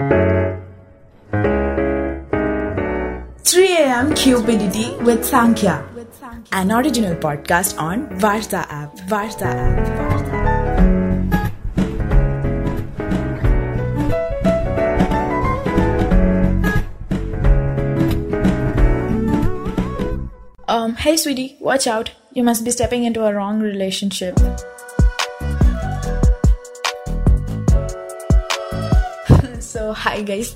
3 a.m. Cupidity with Sankhya, an original podcast on Varta app. Varta app. Varta app. Um, hey sweetie, watch out. You must be stepping into a wrong relationship. So hi guys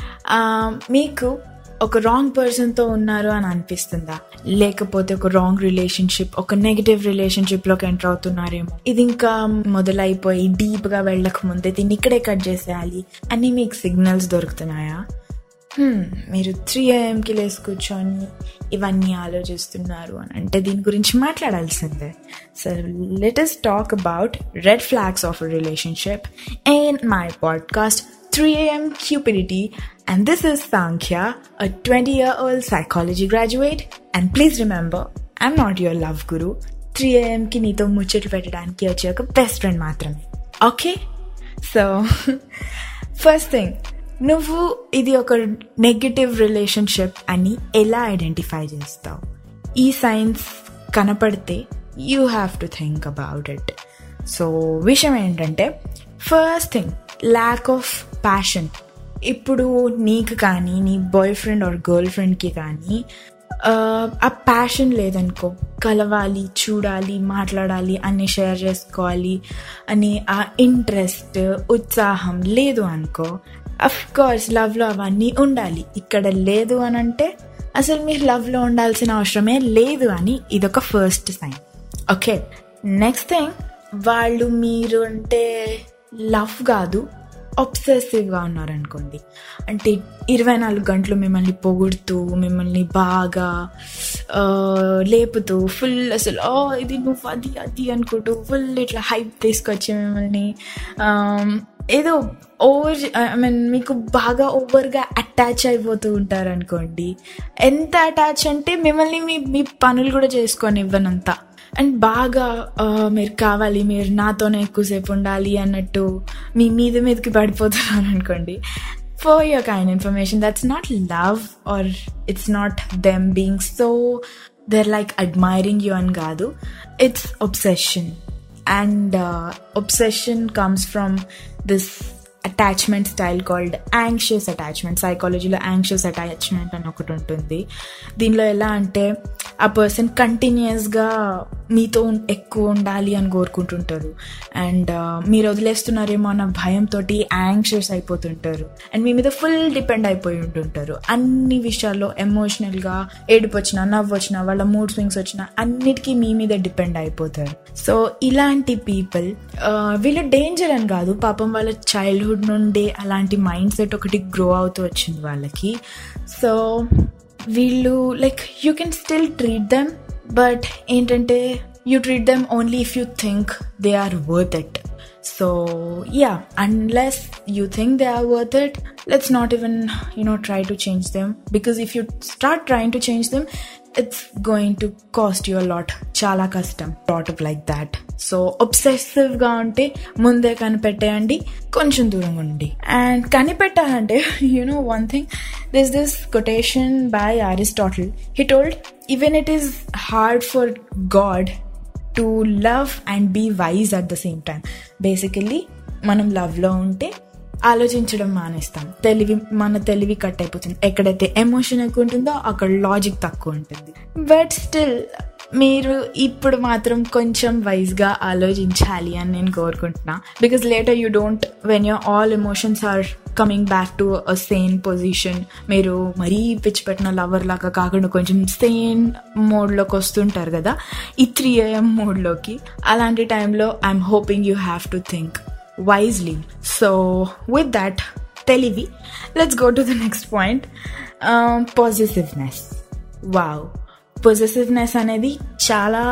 మీకు ఒక wrong పర్సన్తో ఉన్నారు అని అనిపిస్తుందా లేకపోతే ఒక wrong relationship ఒక negative రిలేషన్షిప్లోకి ఎంటర్ అవుతున్నారేమో ఇది ఇంకా మొదలైపోయి డీప్గా వెళ్ళక ముందే దీన్ని ఇక్కడే కట్ చేసేయాలి అని మీకు సిగ్నల్స్ దొరుకుతున్నాయా Hmm, మీరు త్రీ ఏఎంకి లేసి కూర్చొని ఇవన్నీ ఆలోచిస్తున్నారు అని అంటే దీని గురించి మాట్లాడాల్సిందే so latest talk about red flags of a relationship in my podcast 3 a.m. Cupidity, and this is Sankhya, a 20 year old psychology graduate. And please remember, I'm not your love guru. 3 a.m. కి నీతో ముచ్చట్లు పెట్టడానికి వచ్చే ఒక best friend మాత్రమే okay so first thing నువ్వు ఇది ఒక నెగటివ్ రిలేషన్షిప్ అని ఎలా ఐడెంటిఫై చేస్తావు ఈ సైన్స్ కనపడితే you have to think about it so విషయం ఏంటంటే first thing lack of passion ఇప్పుడు నీకు కానీ నీ బాయ్ ఫ్రెండ్ ఆర్ గర్ల్ ఫ్రెండ్కి కానీ ఆ ప్యాషన్ లేదనుకో కలవాలి చూడాలి మాట్లాడాలి అన్ని షేర్ చేసుకోవాలి అని ఆ ఇంట్రెస్ట్ ఉత్సాహం లేదు అనుకో అఫ్ కోర్స్ లవ్లో అవన్నీ ఉండాలి ఇక్కడ లేదు అని అంటే అసలు మీరు లవ్లో ఉండాల్సిన అవసరమే లేదు అని ఇదొక first sign okay next thing వాళ్ళు మీరు అంటే లవ్ కాదు ఒబ్సెసివ్గా ఉన్నారనుకోండి అంటే ఇరవై నాలుగు గంటలు మిమ్మల్ని పొగుడుతూ మిమ్మల్ని బాగా లేపుతూ ఫుల్ అసలు ఓ ఇది నువ్వు అది అది అనుకుంటూ ఫుల్ ఇట్లా హైప్ తీసుకొచ్చి మిమ్మల్ని ఏదో ఓవర్ ఐ మీన్ మీకు బాగా ఓవర్గా అటాచ్ అయిపోతూ ఉంటారు అనుకోండి ఎంత అటాచ్ అంటే మిమ్మల్ని మీ మీ పనులు కూడా చేసుకొని ఇవ్వనంత అండ్ బాగా మీరు కావాలి మీరు నాతోనే ఎక్కువసేపు ఉండాలి అన్నట్టు మీ మీద మీదకి పడిపోతున్నారు అనుకోండి for your kind information that's not love or it's not them being so there like admiring you అని కాదు it's obsession and obsession comes from this attachment style called anxious attachment సైకాలజీలో యాంగ్షియస్ అటాచ్మెంట్ అని ఒకటి ఉంటుంది దీనిలో ఎలా అంటే ఆ పర్సన్ కంటిన్యూస్గా మీతో ఎక్కువ ఉండాలి అని కోరుకుంటుంటారు అండ్ మీరు వదిలేస్తున్నారేమో అన్న భయంతో యాంగ్షియస్ అయిపోతుంటారు అండ్ మీ మీద ఫుల్ డిపెండ్ అయిపోయి ఉంటుంటారు అన్ని విషయాల్లో ఎమోషనల్గా ఏడుపు వచ్చినా నవ్వు వచ్చినా వాళ్ళ మూడ్ స్వింగ్స్ వచ్చినా అన్నిటికీ మీ మీద డిపెండ్ అయిపోతారు సో ఇలాంటి పీపుల్ వీళ్ళు డేంజర్ అని కాదు పాపం వాళ్ళ చైల్డ్హుడ్ నుండి అలాంటి మైండ్ సెట్ ఒకటి గ్రో అవుతూ వచ్చింది వాళ్ళకి సో వీళ్ళు like you can still treat them but ఏంటంటే you treat them only if you think they are worth it so yeah unless you think they are worth it let's not even you know try to change them because if you start trying to change them it's going to cost your lot చాలా కష్టం lot of like that so ఒబ్సెసివ్గా ఉంటే ముందే కనిపెట్టేయండి కొంచెం దూరంగా ఉండి and కనిపెట్టాలంటే you know one thing this this quotation by Aristotle he told even it is hard for God to love and be wise at the same time basically మనం లవ్లో ఉంటే ఆలోచించడం మానేస్తాం తెలివి మన తెలివి కట్ అయిపోతుంది ఎక్కడైతే ఎమోషన్ ఎక్కువ ఉంటుందో అక్కడ లాజిక్ తక్కువ ఉంటుంది బట్ స్టిల్ మీరు ఇప్పుడు మాత్రం కొంచెం వైజ్గా ఆలోచించాలి అని నేను కోరుకుంటున్నా because later you don't when your all emotions are coming back to a same position మీరు మరీ పిచ్చి పెట్టిన లవర్ లాగా కాకుండా కొంచెం సేమ్ మోడ్లోకి వస్తుంటారు కదా ఈ త్రీ ఏఎం మోడ్లోకి అలాంటి టైంలో I'm hoping you have to think wisely. So, with that, తెలివి let's go to the next point positiveness wow positiveness అనేది చాలా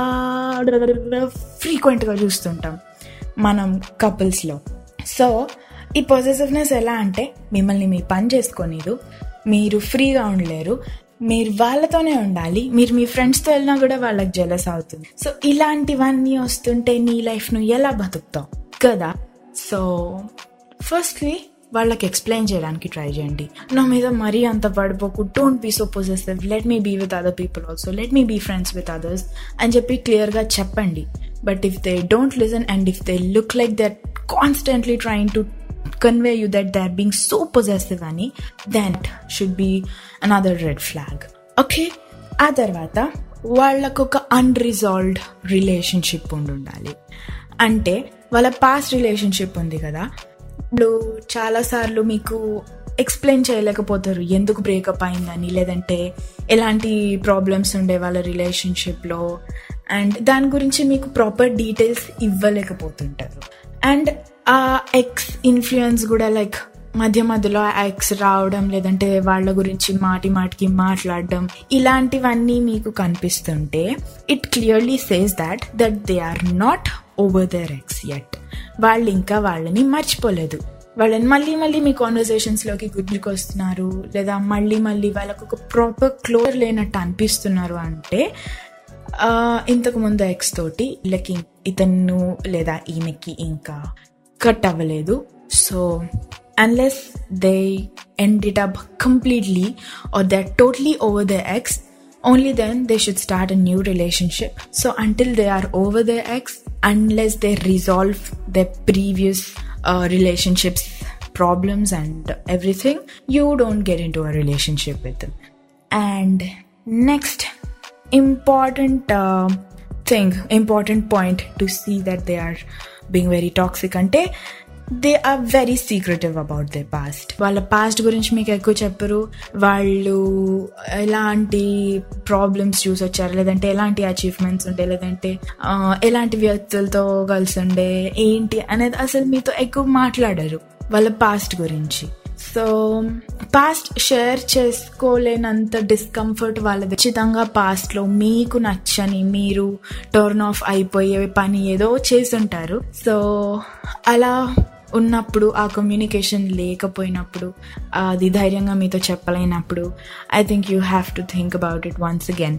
ఫ్రీక్వెంట్గా చూస్తుంటాం మనం కపుల్స్లో సో ఈ పాజిటివ్నెస్ ఎలా అంటే మిమ్మల్ని మీ పని చేసుకోనిదు మీరు ఫ్రీగా ఉండలేరు మీరు వాళ్ళతోనే ఉండాలి మీరు మీ ఫ్రెండ్స్తో వెళ్ళినా కూడా వాళ్ళకి జెలస్ అవుతుంది సో ఇలాంటివన్నీ వస్తుంటే నీ లైఫ్ను ఎలా బతుకుతావు కదా సో ఫస్ట్లీ వాళ్ళకి ఎక్స్ప్లెయిన్ చేయడానికి ట్రై చేయండి నా మీద మరీ అంత పడిపోకు don't be so possessive let me be with other people also let me be friends with others అని చెప్పి క్లియర్గా చెప్పండి but if they don't listen and if they look like that constantly trying to convey you that they're being so possessive అని that should be another red flag okay ఆ తర్వాత వాళ్ళకు ఒక unresolved relationship ఉండి ఉండాలి అంటే వాళ్ళ పాస్ట్ రిలేషన్షిప్ ఉంది కదా ఇప్పుడు చాలాసార్లు మీకు ఎక్స్ప్లెయిన్ చేయలేకపోతారు ఎందుకు బ్రేకప్ అయిందని లేదంటే ఎలాంటి ప్రాబ్లమ్స్ ఉండే వాళ్ళ రిలేషన్షిప్లో అండ్ దాని గురించి మీకు ప్రాపర్ డీటెయిల్స్ ఇవ్వలేకపోతుంటారు అండ్ ఆ ఎక్స్ ఇన్ఫ్లుయెన్స్ కూడా లైక్ మధ్య మధ్యలో ఆ ఎక్స్ రావడం లేదంటే వాళ్ళ గురించి మాటి మాటికి మాట్లాడడం ఇలాంటివన్నీ మీకు కనిపిస్తుంటే it clearly says that that they are not over their ex yet వాళ్ళు ఇంకా వాళ్ళని మర్చిపోలేదు వాళ్ళని మళ్ళీ మళ్ళీ మీ కాన్వర్సేషన్స్లోకి గుర్తుకొస్తున్నారు లేదా మళ్ళీ మళ్ళీ వాళ్ళకు ఒక ప్రాపర్ క్లోర్ లేనట్టు అనిపిస్తున్నారు అంటే ఇంతకు ముందు ఎక్స్ తోటి వీళ్ళకి ఇతను లేదా ఈమెకి ఇంకా కట్ అవ్వలేదు so unless they end it up completely or they totally over the ex only then they should start a new relationship. So until they are over their ex, unless they resolve their previous uh, relationships problems and everything, you don't get into a relationship with them. And next important uh, thing, important point to see that they are being very toxic ante they are very secretive about they past వాళ్ళ past గురించి మీకు ఎక్కువ చెప్పరు వాళ్ళు ఎలాంటి problems చూసి వచ్చారు లేదంటే ఎలాంటి అచీవ్మెంట్స్ ఉండే లేదంటే ఎలాంటి వ్యక్తులతో కలిసి ఉండే ఏంటి అనేది అసలు మీతో ఎక్కువ మాట్లాడరు వాళ్ళ పాస్ట్ గురించి సో పాస్ట్ షేర్ చేసుకోలేనంత డిస్కంఫర్ట్ వాళ్ళది ఖచ్చితంగా పాస్ట్లో మీకు నచ్చని మీరు టర్న్ ఆఫ్ అయిపోయే పని ఏదో చేసుంటారు సో అలా ఉన్నప్పుడు ఆ కమ్యూనికేషన్ లేకపోయినప్పుడు అది ధైర్యంగా మీతో చెప్పలేనప్పుడు I think you have to think about it once again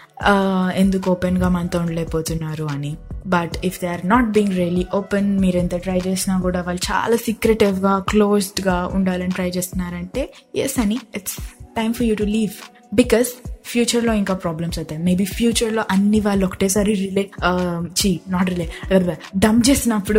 ఎందుకు ఓపెన్గా మనతో ఉండలేకపోతున్నారు అని but if they are not being really open మీరు ఎంత ట్రై చేసినా కూడా వాళ్ళు చాలా సీక్రెటివ్గా క్లోజ్డ్గా ఉండాలని ట్రై చేస్తున్నారంటే ఎస్ అని it's time for you to leave because ఫ్యూచర్లో ఇంకా ప్రాబ్లమ్స్ అవుతాయి మేబీ ఫ్యూచర్లో అన్ని వాళ్ళు ఒకటేసారి రిలే చీ నాట్ రిలే డంప్ చేసినప్పుడు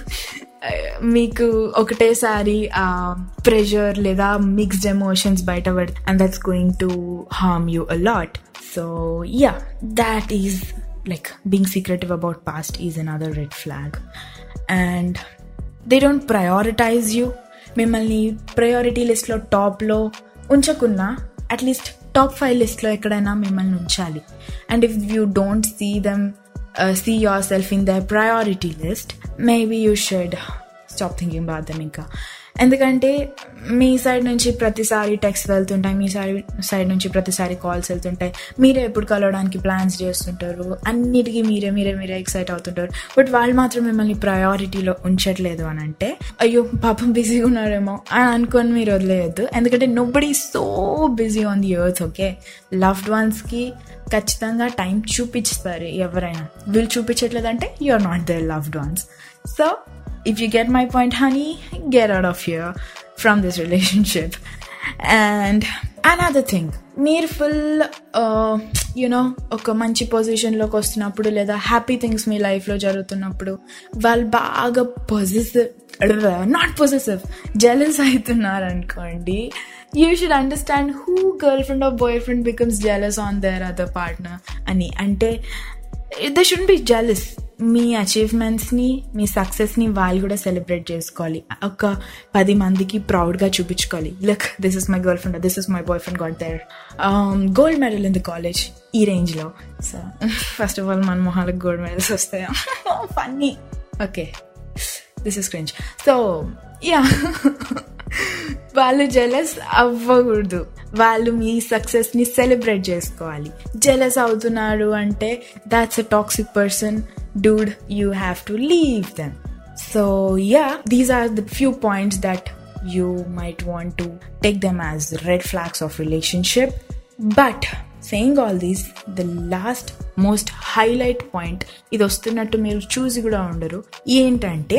మీకు ఒకటేసారి ప్రెషర్ లేదా మిక్స్డ్ ఎమోషన్స్ బయటపడి and that's going to harm you a lot so yeah that is like being secretive about past is another red flag and they don't prioritise you మిమ్మల్ని priority లిస్ట్లో టాప్లో ఉంచకున్నా at least top five లిస్ట్లో ఎక్కడైనా మిమ్మల్ని ఉంచాలి and if you don't see them see yourself in the priority list maybe you should stop thinking about them ఇంకా ఎందుకంటే మీ సైడ్ నుంచి ప్రతిసారి టెక్స్ట్ వెళ్తుంటాయి మీ సైడ్ సైడ్ నుంచి ప్రతిసారి కాల్స్ వెళ్తుంటాయి మీరే ఎప్పుడు కలవడానికి ప్లాన్స్ చేస్తుంటారు అన్నిటికీ మీరే మీరే మీరే ఎక్సైట్ అవుతుంటారు బట్ వాళ్ళు మాత్రం మిమ్మల్ని ప్రయారిటీలో ఉంచట్లేదు అని అంటే అయ్యో పాపం బిజీగా ఉన్నారేమో అని అనుకొని మీరు వదిలేయద్దు ఎందుకంటే nobody so busy on the earth okay loved వన్స్కి ఖచ్చితంగా టైం చూపించుతారు ఎవరైనా వీళ్ళు చూపించట్లేదంటే you are not there loved ones so if you get my point, honey, get out of here from this relationship. And another thing, మీరు full you know ఒక మంచి పొజిషన్లోకి వస్తున్నప్పుడు లేదా హ్యాపీ థింగ్స్ మీ లైఫ్లో జరుగుతున్నప్పుడు వాళ్ళు బాగా పొజిటివ్ నాట్ పొజిటివ్ జెలస్ అవుతున్నారు అనుకోండి you should understand who girl friend of boy friend becomes jealous on their other partner అని అంటే ద షుడ్ బి జెలస్ మీ అచీవ్మెంట్స్ని మీ సక్సెస్ని వాళ్ళు కూడా సెలబ్రేట్ చేసుకోవాలి ఒక పది మందికి ప్రౌడ్గా చూపించుకోవాలి look this is my girl friend this is my boy friend got their gold medal in the college ఈ రేంజ్లో సో ఫస్ట్ ఆఫ్ ఆల్ మన మొహాలకు గోల్డ్ మెడల్స్ వస్తాయా funny okay this is cringe so yeah వాళ్ళు జెలస్ అవ్వకూడదు వాళ్ళు మీ సక్సెస్ని సెలబ్రేట్ చేసుకోవాలి జెలస్ అవుతున్నారు అంటే that's a toxic person dude you have to leave them so yeah these are the few points that you might want to take them as red flags of relationship but saying all these the last most highlight point ఇది వస్తున్నట్టు మీరు చూసి కూడా ఉండరు ఏంటంటే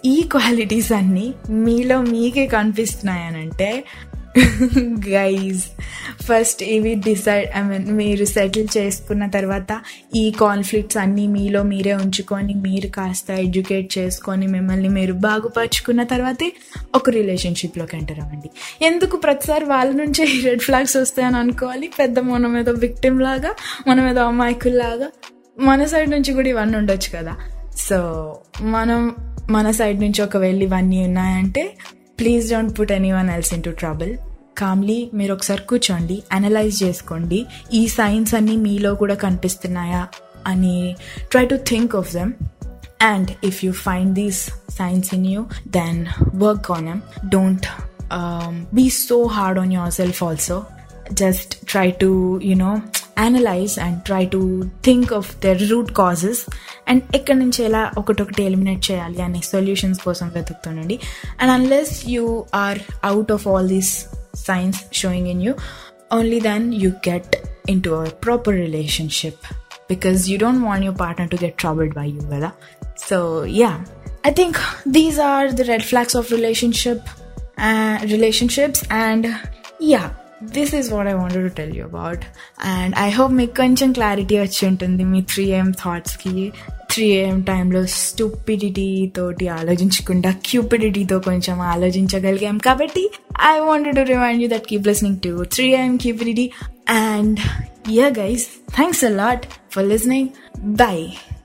ఈ qualities అన్నీ మీలో మీకే కనిపిస్తున్నాయనంటే గైజ్ ఫస్ట్ ఇవి డిసైడ్ ఐ మీన్ మీరు సెటిల్ చేసుకున్న తర్వాత ఈ కాన్ఫ్లిక్ట్స్ అన్నీ మీలో మీరే ఉంచుకొని మీరు కాస్త ఎడ్యుకేట్ చేసుకొని మిమ్మల్ని మీరు బాగుపరుచుకున్న తర్వాతే ఒక రిలేషన్షిప్లోకి ఎంటర్ అవ్వండి ఎందుకు ప్రతిసారి వాళ్ళ నుంచే రెడ్ ఫ్లాగ్స్ వస్తాయని అనుకోవాలి పెద్ద మనం ఏదో విక్టిమ్ లాగా మనం ఏదో అమాయకుల్లాగా మన సైడ్ నుంచి కూడా ఇవన్నీ ఉండొచ్చు కదా సో మనం మన సైడ్ నుంచి ఒకవేళ ఇవన్నీ ఉన్నాయంటే please don't put anyone else into trouble calmly మీరు ఒకసారి కూర్చోండి అనలైజ్ చేసుకోండి ఈ సైన్స్ అన్నీ మీలో కూడా కనిపిస్తున్నాయా అని try to think of them and if you find these science in you then work on M don't be so hard on your self also just try to you know analyse and try to think of their root causes and ఎక్కడి నుంచి ఎలా ఒకటొకటి eliminate చేయాలి అనే solutions కోసం వెతుకుతుండండి and unless you are out of all these science sowing in you only then you get in into our proper relationship because you don't want your partner to get troubled by you whether so yeah i think these are the red flags of relationship uh, relationships and yeah this is what I wanted to tell you about and I hope మీకు కొంచెం clarity వచ్చి ఉంటుంది మీ three AM థాట్స్కి three AM టైంలో stupidity తోటి ఆలోచించకుండా క్యూపిడిటీతో కొంచెం ఆలోచించగలిగాం కాబట్టి I wanted to remind you that keep listening to three AM cupidity and yeah guys thanks a lot for listening by